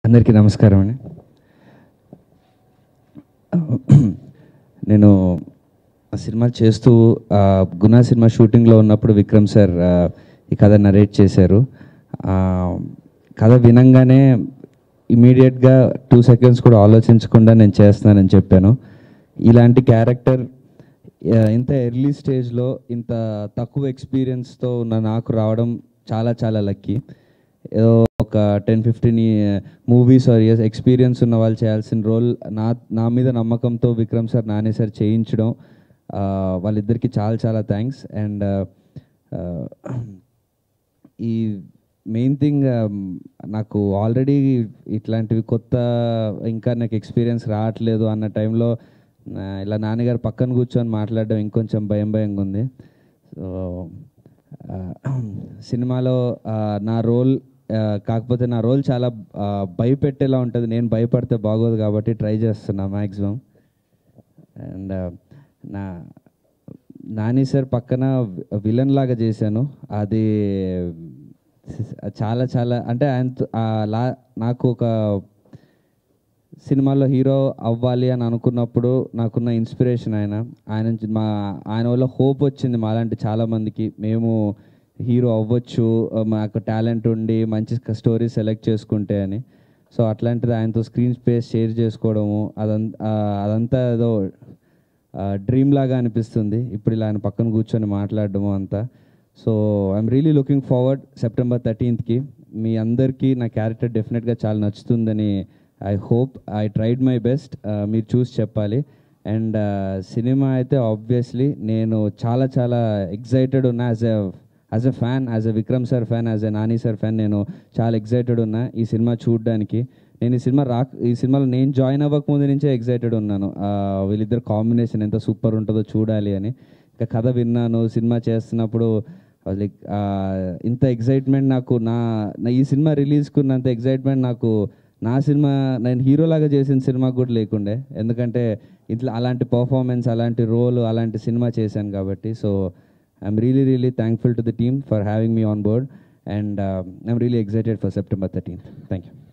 అందరికీ నమస్కారం అండి నేను ఆ సినిమా చేస్తూ ఆ, గునా సినిమా షూటింగ్లో ఉన్నప్పుడు విక్రమ్ సార్ ఆ, ఈ కథ నరేట్ చేశారు ఆ, కథ వినంగానే ఇమీడియట్గా టూ సెకండ్స్ కూడా ఆలోచించకుండా నేను చేస్తున్నానని చెప్పాను ఇలాంటి క్యారెక్టర్ ఇంత ఎర్లీ స్టేజ్లో ఇంత తక్కువ ఎక్స్పీరియన్స్తో ఉన్న నాకు రావడం చాలా చాలా లక్కీ ఏదో ఒక ten fifteen movies or years experience ఉన్న వాళ్ళు చేయాల్సిన రోల్ నా నా మీద నమ్మకంతో విక్రమ్ సార్ నాని సార్ చేయించడం ఆ, వాళ్ళిద్దరికీ చాలా చాలా థ్యాంక్స్ అండ్ ఈ మెయిన్ థింగ్ నాకు ఆల్రెడీ ఇట్లాంటివి కొత్త ఇంకా నాకు ఎక్స్పీరియన్స్ రావట్లేదు అన్న టైంలో ఇలా నాన్నగారు పక్కన కూర్చొని మాట్లాడడం ఇంకొంచెం భయం భయంగా ఉంది సో సినిమాలో ఆ, నా రోల్ ఆ, కాకపోతే నా రోల్ చాలా ఆ, భయపెట్టేలా ఉంటుంది నేను భయపడితే బాగోదు కాబట్టి ట్రై చేస్తున్నా మ్యాక్సిమం అండ్ నా నాని సార్ పక్కన విలన్ లాగా చేశాను అది చాలా చాలా అంటే ఆయన లా నాకు ఒక సినిమాలో హీరో అవ్వాలి అని అనుకున్నప్పుడు నాకున్న ఇన్స్పిరేషన్ ఆయన ఆయన నుంచి మా ఆయన వల్ల హోప్ వచ్చింది మాలాంటి చాలామందికి మేము హీరో అవ్వచ్చు మాకు టాలెంట్ ఉండి మంచి స్టోరీ సెలెక్ట్ చేసుకుంటే అని సో అట్లాంటిది ఆయనతో స్క్రీన్ స్పేస్ షేర్ చేసుకోవడము అదంతా అదంతా ఏదో డ్రీమ్ లాగా అనిపిస్తుంది ఇప్పుడు ఇలా ఆయన పక్కన కూర్చొని మాట్లాడడము అంతా so I'm really looking forward September థర్టీన్త్కి మీ అందరికీ నా క్యారెక్టర్ డెఫినెట్గా చాలా నచ్చుతుందని I hope I tried my best మీరు చూసి చెప్పాలి అండ్ సినిమా అయితే ఆబ్వియస్లీ నేను చాలా చాలా ఎగ్జైటెడ్ ఉన్నా as a as a fan as a Vikram sir fan as a Nani sir fan నేను చాలా ఎగ్జైటెడ్ ఉన్నా ఈ సినిమా చూడడానికి నేను ఈ సినిమా రా ఈ సినిమాలో నేను జాయిన్ అవ్వక ముందు నుంచే ఎగ్జైటెడ్ ఉన్నాను ఆ, వీళ్ళిద్దరు కాంబినేషన్ ఎంత సూపర్ ఉంటుందో చూడాలి అని ఇంకా కథ విన్నాను సినిమా చేస్తున్నప్పుడు లైక్ ఇంత ఎగ్జైట్మెంట్ నాకు నా నా ఈ సినిమా రిలీజ్కున్నంత ఎగ్జైట్మెంట్ నాకు నా సినిమా నేను హీరోలాగా చేసిన సినిమా కూడా లేకుండే ఎందుకంటే ఇట్లా అలాంటి పర్ఫార్మెన్స్ అలాంటి రోల్ అలాంటి సినిమా చేశాను కాబట్టి so I'm really really thankful to the team for having me on board and I'm really excited for September thirteenth thank you